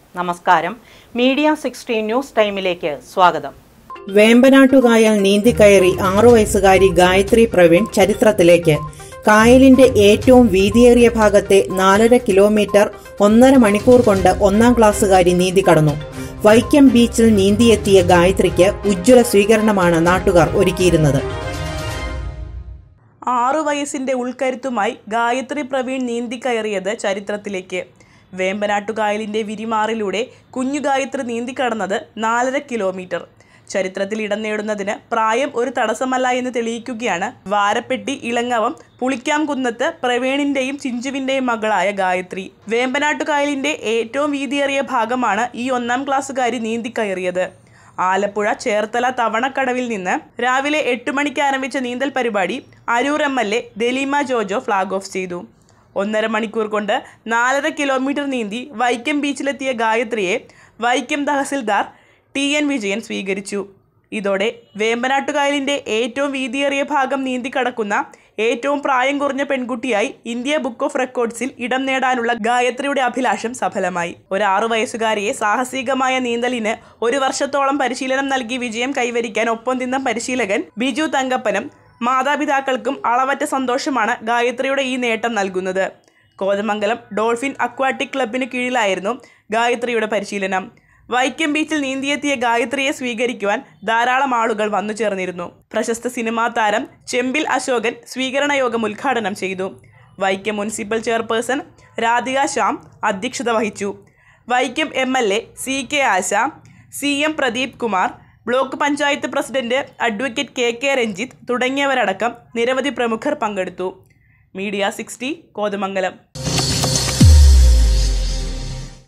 നമസ്കാരം media sixteen news ടൈമിലേക്ക് സ്വാഗതം വേമ്പനാട്ടുകായൽ നീന്തിക്കയറി ആറു വയസ്സുകാരി ഗായത്രി പ്രവീൺ ചരിത്രത്തിലേക്ക് കായലിന്റെ ഏറ്റവും വീതിയേറിയ ഭാഗത്തെ നാലര കിലോമീറ്റർ ഒന്നര മണിക്കൂർ കൊണ്ട് ഒന്നാം ക്ലാസ്സുകാരി നീന്തി കടന്നു വൈക്കം ബീച്ചിൽ നീന്തിയെത്തിയ ഗായത്രിക്ക് ഉജ്ജ്വല സ്വീകരണമാണ് നാട്ടുകാർ ഒരുക്കിയിരുന്നത് ആറു വയസ്സിന്റെ ഉൾക്കരുത്തുമായി ഗായത്രി പ്രവീൺ നീന്തിക്കയറിയത് ചരിത്രത്തിലേക്ക് വേമ്പനാട്ടുകായലിന്റെ വിരിമാറിലൂടെ കുഞ്ഞു ഗായത്രി നീന്തിക്കടന്നത് നാലര കിലോമീറ്റർ ചരിത്രത്തിൽ ഇടം നേടുന്നതിന് പ്രായം ഒരു തടസ്സമല്ല എന്ന് തെളിയിക്കുകയാണ് വാരപ്പെട്ടി ഇളങ്ങവം പുളിക്കാംകുന്നത്ത് പ്രവീണിന്റെയും ചിഞ്ചുവിന്റെയും മകളായ ഗായത്രി വേമ്പനാട്ടുകായലിന്റെ ഏറ്റവും വീതിയേറിയ ഭാഗമാണ് ഈ ഒന്നാം ക്ലാസ്സുകാരി നീന്തിക്കയറിയത് ആലപ്പുഴ ചേർത്തല തവണക്കടവിൽ നിന്ന് രാവിലെ എട്ട് മണിക്ക് ആരംഭിച്ച നീന്തൽ പരിപാടി Aroor M L A Daleema Jojo flag off ചെയ്തു ഒന്നര മണിക്കൂർ കൊണ്ട് നാലര കിലോമീറ്റർ നീന്തി വൈക്കം ബീച്ചിലെത്തിയ ഗായത്രിയെ വൈക്കം തഹസിൽദാർ ടി എൻ വിജയൻ സ്വീകരിച്ചു ഇതോടെ വേമ്പനാട്ടുകായലിന്റെ ഏറ്റവും വീതിയേറിയ ഭാഗം നീന്തിക്കടക്കുന്ന ഏറ്റവും പ്രായം കുറഞ്ഞ പെൺകുട്ടിയായി ഇന്ത്യ ബുക്ക് ഓഫ് റെക്കോർഡ്സിൽ ഇടം നേടാനുള്ള ഗായത്രിയുടെ അഭിലാഷം സഫലമായി ഒരു ആറു വയസ്സുകാരിയെ സാഹസികമായ നീന്തലിന് ഒരു വർഷത്തോളം പരിശീലനം നൽകി വിജയം കൈവരിക്കാൻ ഒപ്പം നിന്ന പരിശീലകൻ ബിജു തങ്കപ്പനും മാതാപിതാക്കൾക്കും അളവറ്റ സന്തോഷമാണ് ഗായത്രിയുടെ ഈ നേട്ടം നൽകുന്നത് കോതമംഗലം ഡോൾഫിൻ അക്വാട്ടിക് ക്ലബിന് കീഴിലായിരുന്നു ഗായത്രിയുടെ പരിശീലനം വൈക്കം ബീച്ചിൽ നീന്തിയെത്തിയ ഗായത്രിയെ സ്വീകരിക്കുവാൻ ധാരാളം ആളുകൾ വന്നു ചേർന്നിരുന്നു പ്രശസ്ത സിനിമാ താരം ചെമ്പിൽ അശോകൻ സ്വീകരണ യോഗം ഉദ്ഘാടനം ചെയ്തു വൈക്കം മുനിസിപ്പൽ ചെയർപേഴ്സൺ രാധിക ശ്യാം അധ്യക്ഷത വഹിച്ചു Vaikom M L A C K Asha C M Pradeep Kumar block panchayat president advocate K K Ranjith തുടങ്ങിയവരടക്കം നിരവധി പ്രമുഖർ പങ്കെടുത്തു മീഡിയ സിക്സ്റ്റി കോതമംഗലം